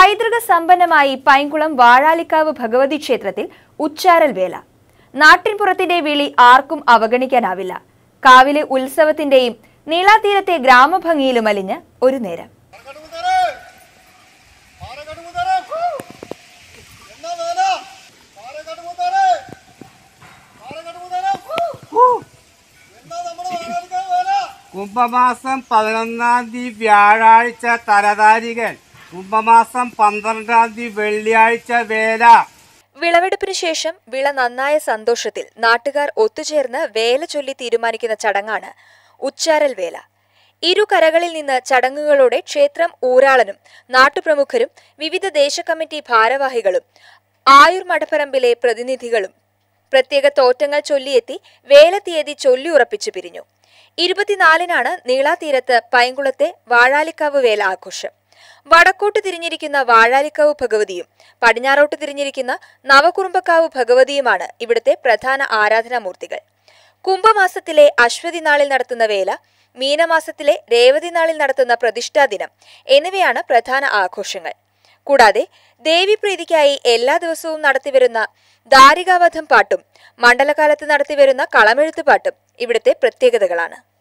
പൈതൃക സമ്പന്നമായി പൈങ്കുളം വാഴാലിക്കാവ് ഭഗവതി ക്ഷേത്രത്തിൽ ഉച്ചാരൽ വേല നാട്ടിൻപുറത്തിന്റെ വിളി ആർക്കും അവഗണിക്കാനാവില്ല കാവിലെ ഉത്സവത്തിന്റെയും നീളാതീരത്തെ ഗ്രാമഭംഗിയിലും അലിഞ്ഞ് ഒരു നേരം പാറകടുമുതല് പാറകടുമുതല് എന്നാ വേല പാറകടുമുതല് പാറകടുമുതല് എന്നാ നമ്മുടെ വാഴാലിക്കാവ് വേല കുംഭമാസം പതിനൊന്നാം തീയതി വ്യാഴാഴ്ച തലതാരികൻ കുംഭമാസം പന്ത്രണ്ടാം തീയതി വെള്ളിയാഴ്ച വേല വിളവെടുപ്പിന് ശേഷം വിള നന്നായ സന്തോഷത്തിൽ നാട്ടുകാർ ഒത്തുചേർന്ന് വേല ചൊല്ലി തീരുമാനിക്കുന്ന ചടങ്ങാണ് ഉച്ചാരൽ വേല ഇരു കരകളിൽ നിന്ന് ചടങ്ങുകളോടെ ക്ഷേത്രം ഊരാളനും നാട്ടുപ്രമുഖരും വിവിധ ദേശകമ്മിറ്റി ഭാരവാഹികളും ആയുർ മഠപ്പറമ്പിലെ പ്രതിനിധികളും പ്രത്യേക തോറ്റങ്ങൾ ചൊല്ലിയെത്തി വേല തീയതി ചൊല്ലി ഉറപ്പിച്ചു പിരിഞ്ഞു ഇരുപത്തിനാലിനാണ് നീളാതീരത്ത് പൈങ്കുളത്തെ വാഴാലിക്കാവ് വേല ആഘോഷം വടക്കോട്ട് തിരിഞ്ഞിരിക്കുന്ന വാഴാലിക്കാവ് ഭഗവതിയും പടിഞ്ഞാറോട്ട് തിരിഞ്ഞിരിക്കുന്ന നവകുറുമ്പക്കാവ് ഭഗവതിയുമാണ് ഇവിടുത്തെ പ്രധാന ആരാധനാമൂർത്തികൾ കുംഭമാസത്തിലെ അശ്വതി നാളിൽ നടത്തുന്ന വേല മീനമാസത്തിലെ രേവതി നാളിൽ നടത്തുന്ന പ്രതിഷ്ഠാദിനം എന്നിവയാണ് പ്രധാന ആഘോഷങ്ങൾ കൂടാതെ ദേവീപ്രീതിക്കായി എല്ലാ ദിവസവും നടത്തിവരുന്ന ദാരികാവധം പാട്ടും മണ്ഡലകാലത്ത് നടത്തിവരുന്ന കളമെഴുത്ത് പാട്ടും ഇവിടുത്തെ പ്രത്യേകതകളാണ്